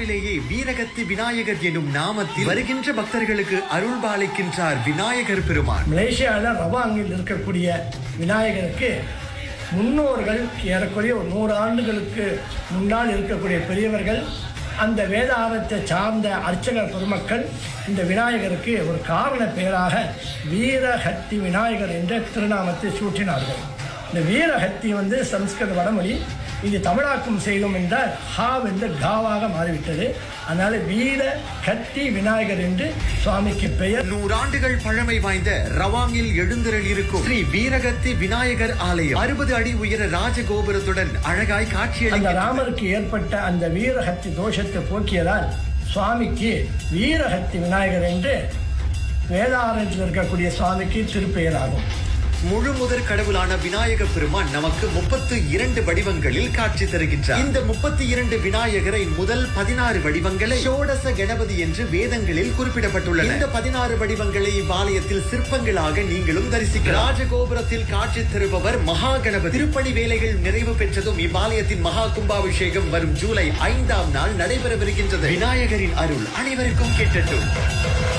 ரவாங்கிலேயே வீரகத்தி விநாயகர் எனும் நாமத்தில் வருகின்ற பக்தர்களுக்கு அருள்பாலிக்கின்றார் விநாயகர் பெருமான் மலேசியாவில் ரவாங்கில் இருக்கக்கூடிய விநாயகருக்கு முன்னோர்கள் ஏறக்குறைய ஒரு நூறு ஆண்டுகளுக்கு முன்னால் இருக்கக்கூடிய பெரியவர்கள் அந்த வேதாரத்தை சார்ந்த அர்ச்சகர் பெருமக்கள் இந்த விநாயகருக்கு ஒரு காரண பெயராக வீரஹத்தி விநாயகர் என்ற திருநாமத்தை சூட்டினார்கள் இந்த வீரஹத்தி வந்து சம்ஸ்கிருத வடமொழி இது தமிழாக்கம் செய்தோம் என்றால் ஹா வந்து காவாக மாறிவிட்டது அதனால வீர கத்தி விநாயகர் என்று சுவாமிக்கு பெயர் நூறாண்டுகள் பழமை வாய்ந்த ரவாங்கில் எழுந்தருள் இருக்கும் ஸ்ரீ வீரகத்தி விநாயகர் ஆலயம் அறுபது அடி உயர ராஜகோபுரத்துடன் அழகாய் அந்த காட்சியளிக்கிறது ராமருக்கு ஏற்பட்ட அந்த வீரஹத்தி தோஷத்தை போக்கியதால் சுவாமிக்கு வீரஹத்தி விநாயகர் என்று வேதாரத்தில் இருக்கக்கூடிய சுவாமிக்கு திருப்பெயராகும் முழு முதற் கடவுளான விநாயக பெருமான் நமக்கு முப்பத்து இரண்டு வடிவங்களில் காட்சி தருகின்றார் இந்த முப்பத்தி இரண்டு விநாயகரை முதல் பதினாறு வடிவங்களை ஷோடச கணபதி என்று வேதங்களில் குறிப்பிடப்பட்டுள்ளன இந்த பதினாறு வடிவங்களை இவ்வாலயத்தில் சிற்பங்களாக நீங்களும் தரிசிக்கலாம் ராஜகோபுரத்தில் காட்சி தருபவர் மகா கணபதி திருப்பணி வேலைகள் நிறைவு பெற்றதும் இவ்வாலயத்தின் மகா கும்பாபிஷேகம் வரும் ஜூலை ஐந்தாம் நாள் நடைபெறவிருக்கின்றது விநாயகரின் அருள் அனைவருக்கும் கிட்டட்டும்